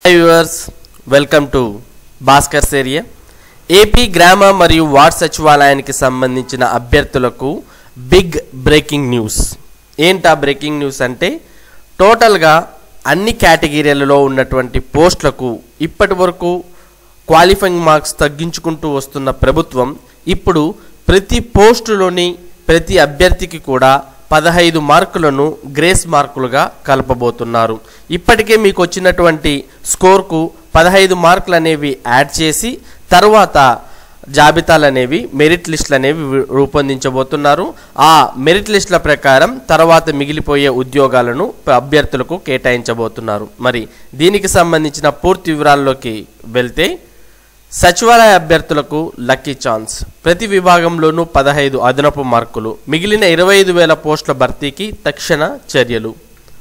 viewers welcome to Bhaskar's area AP గ్రామ మరియు ward సచివాలయానికి సంబంధించిన అభ్యర్థులకు బిగ్ బ్రేకింగ్ న్యూస్ ఏంటా బ్రేకింగ్ న్యూస్ అంటే టోటల్గా అన్ని కేటగిరీలలో ఉన్నటువంటి పోస్టులకు ఇప్పటి వరకు క్వాలిఫైయింగ్ మార్క్స్ తగ్గించుకుంటూ వస్తున్న ప్రభుత్వం ఇప్పుడు ప్రతి పోస్టులోని ప్రతి అభ్యర్థికి కూడా పదహైదు మార్కులను గ్రేస్ మార్కులుగా కలపబోతున్నారు ఇప్పటికే మీకు వచ్చినటువంటి స్కోర్కు పదహైదు మార్కులు అనేవి యాడ్ చేసి తర్వాత జాబితాలు అనేవి మెరిట్ లిస్టులు అనేవి వి- రూపొందించబోతున్నారు ఆ మెరిట్ లిస్టుల ప్రకారం తర్వాత మిగిలిపోయే ఉద్యోగాలను ప- అభ్యర్థులకు కేటాయించబోతున్నారు మరి దీనికి సంబంధించిన పూర్తి వివరాల్లోకి వెళ్తే సచివాలయ అభ్యర్థులకు లక్కీ ఛాన్స్ ప్రతి విభాగంలోనూ పదహైదు అదనపు మార్కులు మిగిలిన ఇరవై ఐదు వేల పోస్టుల భర్తీకి తక్షణ చర్యలు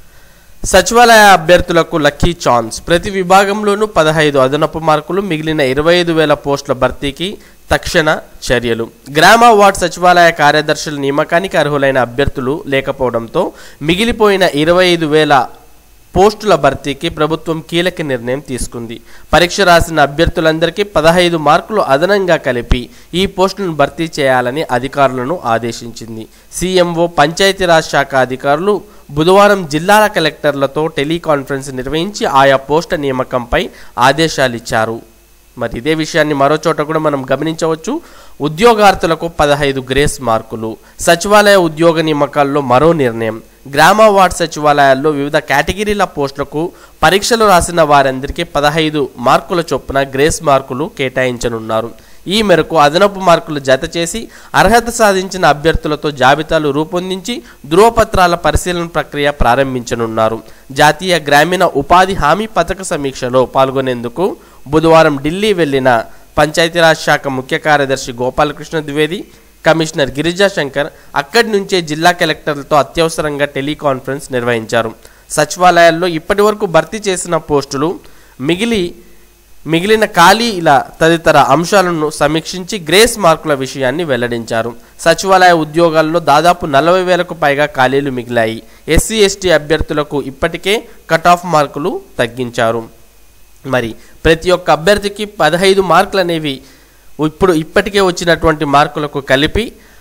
సచివాలయ అభ్యర్థులకు లక్కీ ఛాన్స్ ప్రతి విభాగంలోనూ పదహైదు అదనపు మార్కులు మిగిలిన ఇరవై ఐదు వేల పోస్టుల భర్తీకి తక్షణ చర్యలు గ్రామ వార్డ్ సచివాలయ కార్యదర్శుల నియామకానికి అర్హులైన అభ్యర్థులు లేకపోవడంతో మిగిలిపోయిన ఇరవై ఐదు వేల పోస్టుల భర్తీకి ప్రభుత్వం కీలక నిర్ణయం తీసుకుంది పరీక్ష రాసిన అభ్యర్థులందరికీ పదహైదు మార్కులు అదనంగా కలిపి ఈ పోస్టులను భర్తీ చేయాలని అధికారులను ఆదేశించింది సీఎంఓ పంచాయతీరాజ్ శాఖ అధికారులు బుధవారం జిల్లాల కలెక్టర్లతో టెలికాన్ఫరెన్స్ నిర్వహించి ఆయా పోస్టుల నియామకంపై ఆదేశాలిచ్చారు మరి ఇదే విషయాన్ని మరో చోట కూడా మనం గమనించవచ్చు ఉద్యోగార్థులకు పదహైదు గ్రేస్ మార్కులు సచివాలయ ఉద్యోగ నియామకాల్లో మరో నిర్ణయం గ్రామ వార్డ్ సచివాలయాల్లో వివిధ కేటగిరీల పోస్టులకు పరీక్షలు రాసిన వారందరికీ పదహైదు మార్కుల చొప్పున గ్రేస్ మార్కులు కేటాయించనున్నారు ఈ మేరకు అదనపు మార్కులు జత చేసి అర్హత సాధించిన అభ్యర్థులతో జాబితాలు రూపొందించి ధృవపత్రాల పరిశీలన ప్రక్రియ ప్రారంభించనున్నారు జాతీయ గ్రామీణ ఉపాధి హామీ పథక సమీక్షలో పాల్గొనేందుకు బుధవారం ఢిల్లీ వెళ్లిన పంచాయతీరాజ్ శాఖ ముఖ్య కార్యదర్శి గోపాలకృష్ణ ద్వివేది కమిషనర్ గిరిజా శంకర్ అక్కడి నుంచే జిల్లా కలెక్టర్లతో అత్యవసరంగా టెలికాన్ఫరెన్స్ నిర్వహించారు సచివాలయాల్లో ఇప్పటివరకు భర్తీ చేసిన పోస్టులు మిగిలి మిగిలిన ఖాళీల తదితర అంశాలను సమీక్షించి గ్రేస్ మార్కుల విషయాన్ని వెల్లడించారు సచివాలయ ఉద్యోగాల్లో దాదాపు నలభై వేలకు పైగా ఖాళీలు మిగిలాయి ఎస్సీ ఎస్టీ అభ్యర్థులకు ఇప్పటికే కట్ ఆఫ్ మార్కులు తగ్గించారు మరి ప్రతి ఒక్క అభ్యర్థికి పదహైదు మార్కులు అనేవి ఇప్పుడు ఇప్పటికే వచ్చినటువంటి మార్కులకు కలిపి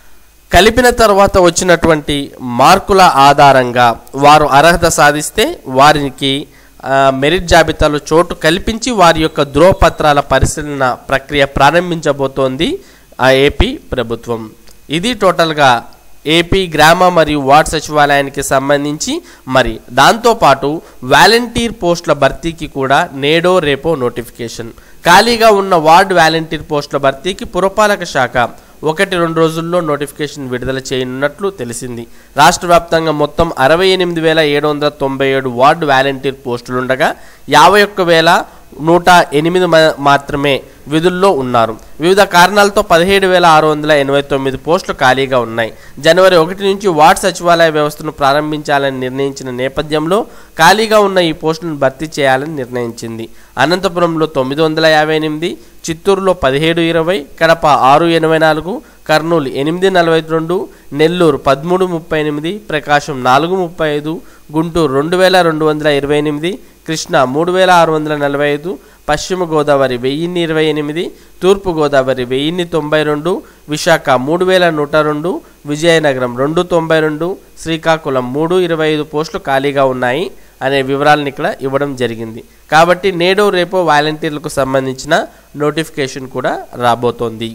కలిపిన తర్వాత వచ్చినటువంటి మార్కుల ఆధారంగా వారు అర్హత సాధిస్తే వారికి ఆ, మెరిట్ జాబితాలో చోటు కల్పించి వారి యొక్క ధ్రువపత్రాల పరిశీలన ప్రక్రియ ప్రారంభించబోతోంది ఆ ఏపీ ప్రభుత్వం ఇది టోటల్గా ఏపీ గ్రామ మరియు వార్డ్ సచివాలయానికి సంబంధించి మరి దాంతోపాటు వాలంటీర్ పోస్టుల భర్తీకి కూడా నేడో రేపో నోటిఫికేషన్ ఖాళీగా ఉన్న వార్డ్ వాలంటీర్ పోస్టుల భర్తీకి పురపాలక శాఖ ఒకటి రెండు రోజుల్లో నోటిఫికేషన్ విడుదల చేయనున్నట్లు తెలిసింది రాష్ట్ర వ్యాప్తంగా మొత్తం అరవై ఎనిమిది వేల ఏడు వందల తొంభై ఏడు వార్డు వాలంటీర్ పోస్టులుండగా యాభై ఒక్క వేల నూట ఎనిమిది మ- మాత్రమే విధుల్లో ఉన్నారు వివిధ కారణాలతో పదిహేడు వేల ఆరు వందల ఎనభై తొమ్మిది పోస్టులు ఖాళీగా ఉన్నాయి జనవరి ఒకటి నుంచి వార్డ్ సచివాలయ వ్యవస్థను ప్రారంభించాలని నిర్ణయించిన నేపథ్యంలో ఖాళీగా ఉన్న ఈ పోస్టులను భర్తీ చేయాలని నిర్ణయించింది అనంతపురంలో తొమ్మిది వందల యాభై ఎనిమిది చిత్తూరులో పదిహేడు ఇరవై కడప ఆరు ఎనభై నాలుగు కర్నూలు ఎనిమిది నలభై రెండు నెల్లూరు పదమూడు ముప్పై ఎనిమిది ప్రకాశం నాలుగు ముప్పై ఐదు గుంటూరు రెండు వేల రెండు వందల ఇరవై ఎనిమిది కృష్ణా మూడు వేల ఆరు వందల నలభై ఐదు పశ్చిమ గోదావరి వెయ్యిన్ని ఇరవై ఎనిమిది తూర్పు గోదావరి వెయ్యిన్ని తొంభై రెండు విశాఖ మూడు వేల నూట రెండు విజయనగరం రెండు తొంభై రెండు శ్రీకాకుళం మూడు ఇరవై ఐదు పోస్టులు ఖాళీగా ఉన్నాయి అనే వివరాలను ఇక్కడ ఇవ్వడం జరిగింది కాబట్టి నేడో రేపో వాలంటీర్లకు సంబంధించిన నోటిఫికేషన్ కూడా రాబోతోంది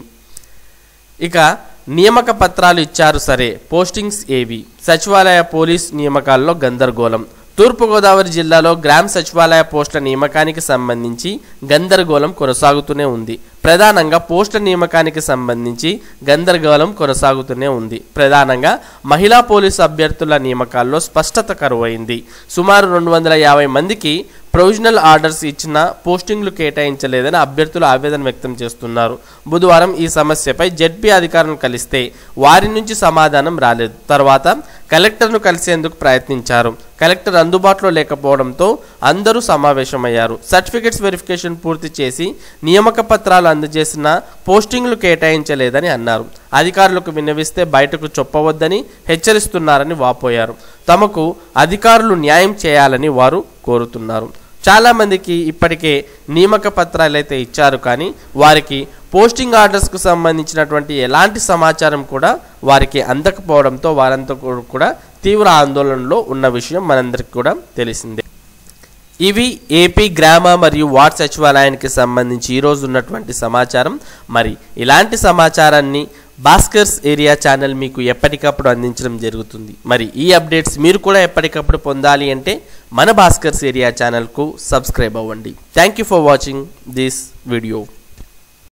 ఇక నియామక పత్రాలు ఇచ్చారు సరే పోస్టింగ్స్ ఏవి సచివాలయ పోలీస్ నియామకాల్లో గందరగోళం తూర్పుగోదావరి జిల్లాలో గ్రామ సచివాలయ పోస్టుల నియామకానికి సంబంధించి గందరగోళం కొనసాగుతూనే ఉంది ప్రధానంగా పోస్టుల నియామకానికి సంబంధించి గందరగోళం కొనసాగుతూనే ఉంది ప్రధానంగా మహిళా పోలీసు అభ్యర్థుల నియామకాల్లో స్పష్టత కరువైంది సుమారు రెండు వందల యాభై మందికి ప్రొవిజనల్ ఆర్డర్స్ ఇచ్చిన పోస్టింగ్లు కేటాయించలేదని అభ్యర్థులు ఆవేదన వ్యక్తం చేస్తున్నారు బుధవారం ఈ సమస్యపై జెడ్పీ అధికారులను కలిస్తే వారి నుంచి సమాధానం రాలేదు తర్వాత కలెక్టర్ను కలిసేందుకు ప్రయత్నించారు కలెక్టర్ అందుబాటులో లేకపోవడంతో అందరూ సమావేశమయ్యారు సర్టిఫికెట్స్ వెరిఫికేషన్ పూర్తి చేసి నియామక పత్రాలు అందజేసిన పోస్టింగ్లు కేటాయించలేదని అన్నారు అధికారులకు విన్నవిస్తే బయటకు చెప్పవద్దని హెచ్చరిస్తున్నారని వాపోయారు తమకు అధికారులు న్యాయం చేయాలని వారు కోరుతున్నారు చాలామందికి ఇప్పటికే నియామక పత్రాలు అయితే ఇచ్చారు కానీ వారికి పోస్టింగ్ ఆర్డర్స్కు సంబంధించినటువంటి ఎలాంటి సమాచారం కూడా వారికి అందకపోవడంతో వారంతా కూ- కూడా తీవ్ర ఆందోళనలో ఉన్న విషయం మనందరికీ కూడా తెలిసిందే ఇవి ఏపీ గ్రామ మరియు వార్డ్ సచివాలయానికి సంబంధించి ఈరోజు ఉన్నటువంటి సమాచారం మరి ఇలాంటి సమాచారాన్ని భాస్కర్స్ ఏరియా ఛానల్ మీకు ఎప్పటికప్పుడు అందించడం జరుగుతుంది మరి ఈ అప్డేట్స్ మీరు కూడా ఎప్పటికప్పుడు పొందాలి అంటే మన భాస్కర్స్ ఏరియా ఛానల్కు సబ్స్క్రైబ్ అవ్వండి thank you for watching this video